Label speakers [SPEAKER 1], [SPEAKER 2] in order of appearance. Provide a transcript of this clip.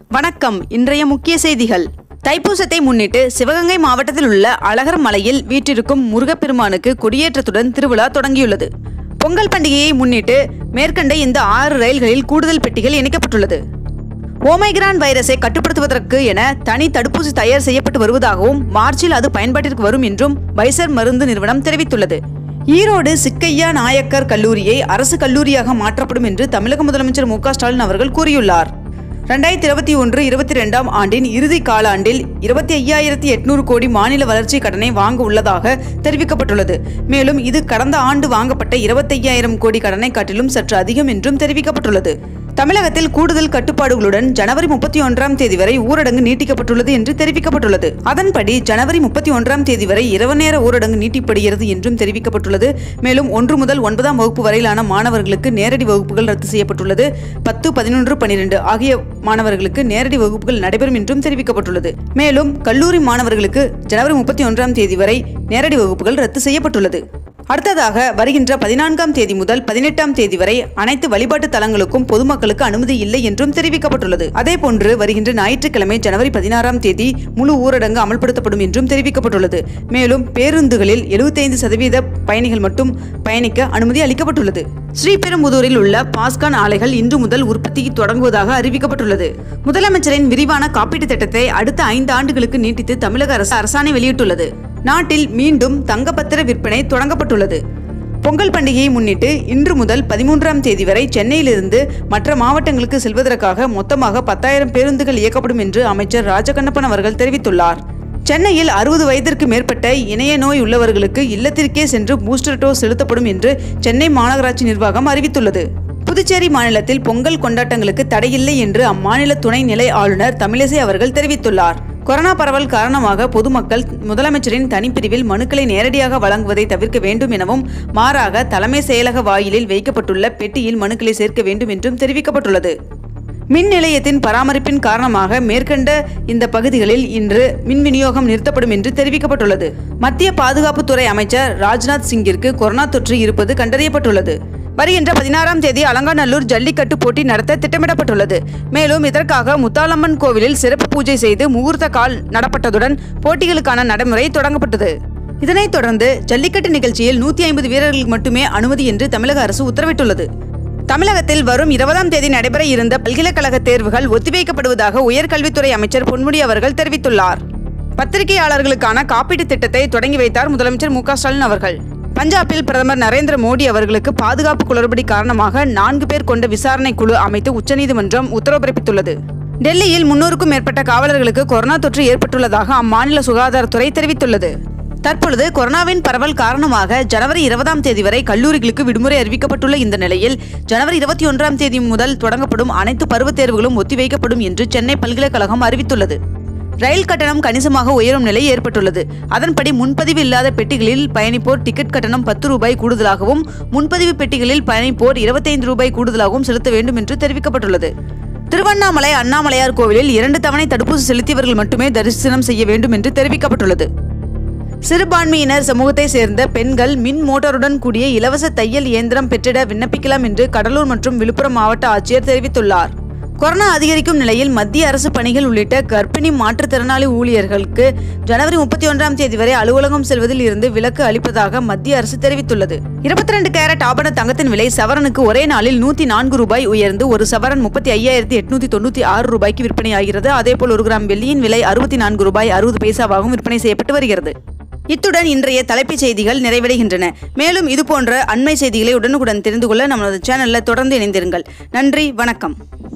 [SPEAKER 1] வணக்கம் இன்றைய முக்கிய செய்திகள் தைப்பூசத்தை முன்னிட்டு சிவகங்கை மாவட்டத்தில் உள்ள அழகர் மலையில் வீற்றிருக்கும் முருகப்பெருமானுக்கு கொடியேற்றத்துடன் திருவிழா தொடங்கியுள்ளது பொங்கல் பண்டிகையை முன்னிட்டு மேற்கண்ட இந்த ஆறு ரயில்களில் கூடுதல் பெட்டிகள் இணைக்கப்பட்டுள்ளது ஓமைக்ரான் வைரஸை கட்டுப்படுத்துவதற்கு என தனி தடுப்பூசி தயார் செய்யப்பட்டு வருவதாகவும் மார்ச்சில் அது பயன்பாட்டிற்கு வரும் என்றும் பைசர் மருந்து நிறுவனம் தெரிவித்துள்ளது ஈரோடு சிக்கையா நாயக்கர் கல்லூரியை அரசு கல்லூரியாக மாற்றப்படும் என்று தமிழக முதலமைச்சர் மு க ஸ்டாலின் அவர்கள் கூறியுள்ளார் ரெண்டாயிரத்தி இருபத்தி ஒன்று இருபத்தி ரெண்டாம் ஆண்டின் இறுதி காலாண்டில் இருபத்தி ஐயாயிரத்தி எட்நூறு கோடி மாநில வளர்ச்சி கடனை வாங்க உள்ளதாக தெரிவிக்கப்பட்டுள்ளது மேலும் இது கடந்த ஆண்டு வாங்கப்பட்ட இருபத்தையாயிரம் கோடி கடனை காட்டிலும் சற்று அதிகம் என்றும் தெரிவிக்கப்பட்டுள்ளது தமிழகத்தில் கூடுதல் கட்டுப்பாடுகளுடன் ஜனவரி முப்பத்தி ஒன்றாம் தேதி வரை ஊரடங்கு நீட்டிக்கப்பட்டுள்ளது என்று தெரிவிக்கப்பட்டுள்ளது அதன்படி ஜனவரி முப்பத்தி ஒன்றாம் தேதி வரை இரவு நேர ஊரடங்கு நீட்டிப்படுகிறது என்றும் தெரிவிக்கப்பட்டுள்ளது மேலும் ஒன்று முதல் ஒன்பதாம் வகுப்பு வரையிலான மாணவர்களுக்கு நேரடி வகுப்புகள் ரத்து செய்யப்பட்டுள்ளது பத்து பதினொன்று பனிரெண்டு ஆகிய மாணவர்களுக்கு நேரடி வகுப்புகள் நடைபெறும் என்றும் தெரிவிக்கப்பட்டுள்ளது மேலும் கல்லூரி மாணவர்களுக்கு ஜனவரி முப்பத்தி ஒன்றாம் தேதி வரை நேரடி வகுப்புகள் ரத்து செய்யப்பட்டுள்ளது அடுத்ததாக வருகின்ற பதினான்காம் தேதி முதல் பதினெட்டாம் தேதி வரை அனைத்து வழிபாட்டு தலங்களுக்கும் பொதுமக்களுக்கு அனுமதி இல்லை என்றும் தெரிவிக்கப்பட்டுள்ளது அதேபோன்று வருகின்ற ஞாயிற்றுக்கிழமை ஜனவரி பதினாறாம் தேதி முழு ஊரடங்கு அமல்படுத்தப்படும் என்றும் தெரிவிக்கப்பட்டுள்ளது மேலும் பேருந்துகளில் 75% சதவீத பயணிகள் மட்டும் பயணிக்க அனுமதி அளிக்கப்பட்டுள்ளது ஸ்ரீபெரும்புதூரில் உள்ள பாஸ்கான் ஆலைகள் இன்று முதல் உற்பத்தி தொடங்குவதாக அறிவிக்கப்பட்டுள்ளது முதலமைச்சரின் விரிவான காப்பீட்டுத் திட்டத்தை அடுத்த ஐந்து ஆண்டுகளுக்கு நீட்டித்து தமிழக அரசு அரசாணை வெளியிட்டுள்ளது நாட்டில் மீண்டும் தங்கப்பத்திர விற்பனை தொடங்கப்பட்டுள்ளது பொங்கல் பண்டிகையை முன்னிட்டு இன்று முதல் பதிமூன்றாம் தேதி வரை சென்னையிலிருந்து மற்ற மாவட்டங்களுக்கு செல்வதற்காக மொத்தமாக பத்தாயிரம் பேருந்துகள் இயக்கப்படும் என்று அமைச்சர் ராஜகண்ணப்பன் அவர்கள் தெரிவித்துள்ளார் சென்னையில் அறுபது வயதிற்கு மேற்பட்ட இணைய நோய் உள்ளவர்களுக்கு இல்லத்திற்கே சென்று பூஸ்டர் டோஸ் செலுத்தப்படும் என்று சென்னை மாநகராட்சி நிர்வாகம் அறிவித்துள்ளது புதுச்சேரி மாநிலத்தில் பொங்கல் கொண்டாட்டங்களுக்கு தடையில்லை என்று அம்மாநில துணைநிலை ஆளுநர் தமிழிசை அவர்கள் தெரிவித்துள்ளார் கொரோனா பரவல் காரணமாக பொதுமக்கள் முதலமைச்சரின் தனிப்பிரிவில் மனுக்களை நேரடியாக வழங்குவதை தவிர்க்க வேண்டும் எனவும் மாறாக தலைமை செயலக வாயிலில் வைக்கப்பட்டுள்ள பெட்டியில் மனுக்களை சேர்க்க வேண்டும் என்றும் தெரிவிக்கப்பட்டுள்ளது மின் நிலையத்தின் பராமரிப்பின் காரணமாக மேற்கண்ட இந்த பகுதிகளில் இன்று மின் விநியோகம் நிறுத்தப்படும் என்று தெரிவிக்கப்பட்டுள்ளது மத்திய பாதுகாப்புத்துறை அமைச்சர் ராஜ்நாத் சிங்கிற்கு கொரோனா தொற்று இருப்பது கண்டறியப்பட்டுள்ளது வருகின்ற பதினாறாம் தேதி அலங்காநல்லூர் ஜல்லிக்கட்டு போட்டி நடத்த திட்டமிடப்பட்டுள்ளது மேலும் இதற்காக முத்தாலம்மன் கோவிலில் சிறப்பு பூஜை செய்து முகூர்த்த கால் நடப்பட்டதுடன் போட்டிகளுக்கான நடைமுறை தொடங்கப்பட்டது இதனைத் தொடர்ந்து ஜல்லிக்கட்டு நிகழ்ச்சியில் நூற்றி ஐம்பது வீரர்களுக்கு மட்டுமே அனுமதி என்று தமிழக அரசு உத்தரவிட்டுள்ளது தமிழகத்தில் வரும் இருபதாம் தேதி நடைபெற இருந்த பல்கலைக்கழக தேர்வுகள் ஒத்திவைக்கப்படுவதாக உயர்கல்வித்துறை அமைச்சர் பொன்முடி அவர்கள் தெரிவித்துள்ளார் பத்திரிகையாளர்களுக்கான காப்பீட்டுத் திட்டத்தை தொடங்கி வைத்தார் முதலமைச்சர் மு க ஸ்டாலின் அவர்கள் பஞ்சாபில் பிரதமர் நரேந்திர மோடி அவர்களுக்கு பாதுகாப்பு குளறுபடி காரணமாக நான்கு பேர் கொண்ட விசாரணை குழு அமைத்து உச்சநீதிமன்றம் உத்தரவு பிறப்பித்துள்ளது டெல்லியில் முன்னூறுக்கும் மேற்பட்ட காவலர்களுக்கு கொரோனா தொற்று ஏற்பட்டுள்ளதாக அம்மாநில சுகாதாரத்துறை தெரிவித்துள்ளது தற்பொழுது கொரோனாவின் பரவல் காரணமாக ஜனவரி இருபதாம் தேதி வரை கல்லூரிகளுக்கு விடுமுறை அறிவிக்கப்பட்டுள்ள இந்த நிலையில் ஜனவரி இருபத்தி ஒன்றாம் தேதி முதல் தொடங்கப்படும் அனைத்து பருவத் தேர்வுகளும் ஒத்திவைக்கப்படும் என்று சென்னை பல்கலைக்கழகம் அறிவித்துள்ளது ரயில் கட்டணம் கணிசமாக உயரும் நிலை ஏற்பட்டுள்ளது அதன்படி முன்பதிவு இல்லாத பெட்டிகளில் பயணிப்போர் டிக்கெட் கட்டணம் பத்து ரூபாய் கூடுதலாகவும் முன்பதிவு பெட்டிகளில் பயணிப்போர் இருபத்தைந்து ரூபாய் கூடுதலாகவும் செலுத்த வேண்டும் என்று தெரிவிக்கப்பட்டுள்ளது திருவண்ணாமலை அண்ணாமலையார் கோவிலில் இரண்டு தவணை தடுப்பூசி செலுத்தியவர்கள் மட்டுமே தரிசனம் செய்ய வேண்டும் என்று தெரிவிக்கப்பட்டுள்ளது சிறுபான்மையினர் சமூகத்தை சேர்ந்த பெண்கள் மின் மோட்டாருடன் கூடிய இலவச தையல் இயந்திரம் பெற்றிட விண்ணப்பிக்கலாம் என்று கடலூர் மற்றும் விழுப்புரம் மாவட்ட ஆட்சியர் தெரிவித்துள்ளார் கொரோனா அதிகரிக்கும் நிலையில் மத்திய அரசு பணிகள் உள்ளிட்ட கர்ப்பிணி மாற்றுத்திறனாளி ஊழியர்களுக்கு ஜனவரி முப்பத்தி ஒன்றாம் தேதி வரை அலுவலகம் செல்வதில் இருந்து விலக்கு அளிப்பதாக மத்திய அரசு தெரிவித்துள்ளது இருபத்தி ரெண்டு கேரட் ஆபண தங்கத்தின் விலை சவரனுக்கு ஒரே நாளில் நூத்தி நான்கு ரூபாய் உயர்ந்து ஒரு சவரன் முப்பத்தி ஐயாயிரத்தி எட்நூத்தி தொண்ணூத்தி ஆறு ரூபாய்க்கு விற்பனையாகிறது அதேபோல் ஒரு கிராம் வெள்ளியின் விலை அறுபத்தி நான்கு ரூபாய் அறுபது பைசாவாகவும் விற்பனை செய்யப்பட்டு வருகிறது இத்துடன் இன்றைய தலைப்புச் செய்திகள் நிறைவடைகின்றன மேலும் இதுபோன்ற அண்மை செய்திகளை உடனுக்குடன் தெரிந்து கொள்ள நமது சேனலில் தொடர்ந்து இணைந்திருங்கள் நன்றி வணக்கம்